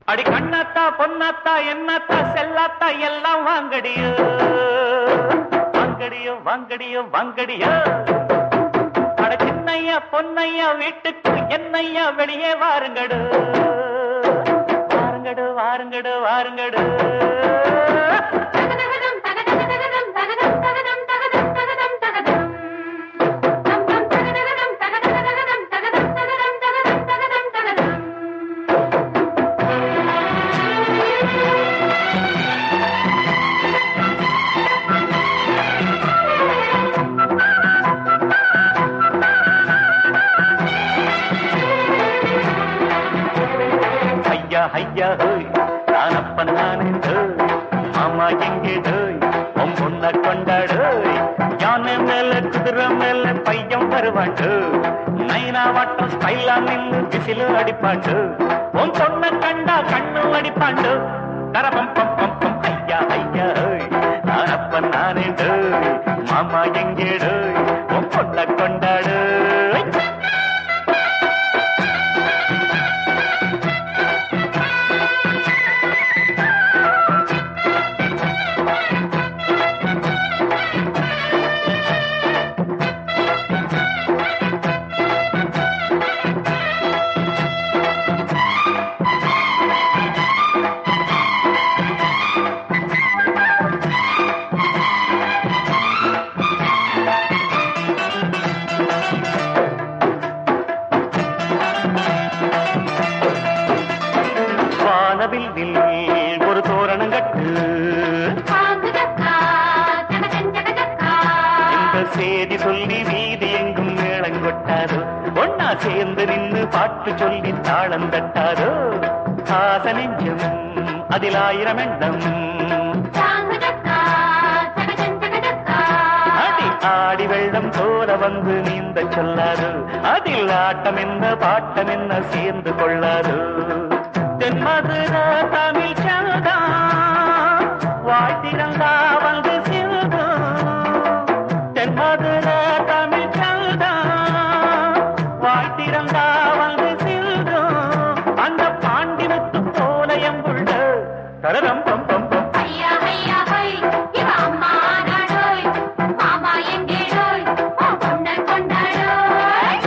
அடி கண்ணாத்தா பொன்னாத்தா என்னத்தா செல்லாத்தா எல்லாம் வாங்கடியோ வாங்கடியோ வாங்கடியோ வாங்கடியோ அட சின்னையா பொன்னையா வீட்டுக்கு என்னையா வெளியே வாருங்கடு வாருங்கடு வாருங்கடு வாருங்கடு தகதகதம் தகதகதகதம் தகதம் தகதம் தகதம் தகதம் தகதம் தம் தம் தகதகதம் தகதகதகதம் தகதம் தகதம் தகதம் தகதம் தகதம் ஐயா ஐயா ஹோய் நானப்பன் நானே டோய் மாமா எங்கே டோய் உன் பொண்ண கொண்டாடோய் யானை மேல குதிரை மேல பையன் வருவாண்டு நைனா வாட்டம் ஸ்டைலா நின்னு விசிலு அடிப்பாண்டு உன் பொண்ண கண்டா கண்ணு அடிப்பாண்டு கரபம் பம் பம் பம் ஐயா ஐயா ஹோய் நானப்பன் நானே டோய் மாமா எங்கே டோய் உன் பொண்ண கொண்டாடோய் வானவில் ஒரு தோரணம் கட்டு பாங்குதக்கா ஜகஜன் ஜகஜக்கா இந்த செய்தி சொல்லி வீதி எங்கும் மேளம் கொட்டாதோ ஒன்னா சேர்ந்து நின்னு பாட்டு சொல்லி தாளம் தட்டாதோ ஆச நெஞ்சம் அதில் ஆயிரம் எண்ணம் பாங்குதக்கா ஜகஜன் ஜகஜக்கா அடி ஆடி வெள்ளம் தோற வந்து நீந்த சொல்லாது அதில் ஆட்டம் என்ன பாட்டம் என்ன சேர்ந்து கொள்ளாது தென்மதுர தமிழ் சங்கா வாழ்த்திரந்தா வந்து சிறுதும் தென்மதுர தமிழ் சங்கா வாழ்த்திரந்தா வந்து சிறுதும் அந்த பாண்டி முத்து போல எங்குள்ள தரரம் பம் பம் பம் ஐயா ஐயா ஹோய் இவ அம்மா நாடோய் மாமா எங்கேடோய் ஓ பொண்ண கொண்டாடோய்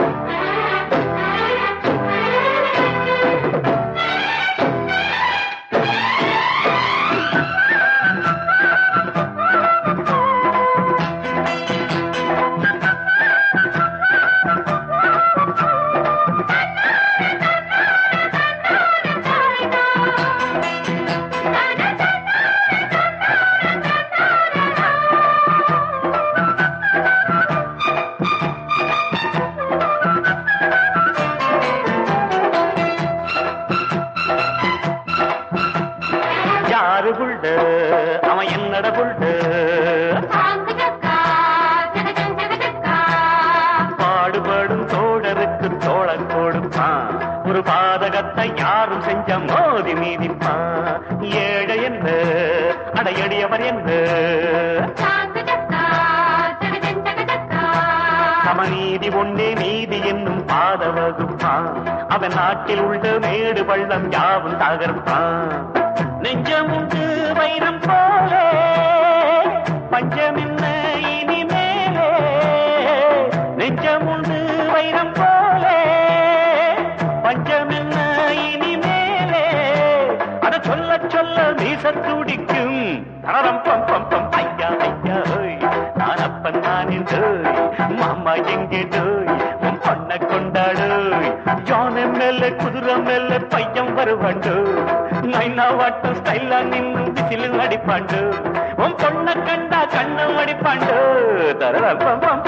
யாரு புள்ள அவன் என்னட புள்ள பாங்குதக்கா ஜகஜன் ஜகஜக்கா பாடுபடும் தோழருக்கு தோழன் கொடுப்பான் ஒரு பாதகத்தை யாரும் செஞ்ச மோதி மீதிப்பான் ஏழை என்ன அடையடியவர் என்ன பாங்குதக்கா ஜகஜன் ஜகஜக்கா சமநீதி ஒன்றே நீதி என்னும் பாத வகுப்பான் அவன் நாட்டில் உள்ள மேடு பள்ளம் யாவும் தகர்ப்பான் நெஞ்சம் உண்டு வைரம் போலே பஞ்சம் என்ன இனிமேலே நெஞ்சம் உண்டு வைரம் போலே பஞ்சம் என்ன இனிமேலே அத சொல்ல சொல்ல மீச துடிக்கும் தரரம் பம் பம் பம் ஐயா ஐயா ஓய் நான் அப்பன் நான் டோய் மாமா எங்கே டோய் உன் பொண்ண கொண்டாடோய் யானை மேல குதிரை மேல பையன் வருவாண்டு நைனா வாட்டம் ஸ்டைலா நின்னு விசிலு அடிப்பாண்டு உன் பொண்ண கண்டா கண்ணம் அடிப்பாண்டு தரரம் பம் பம்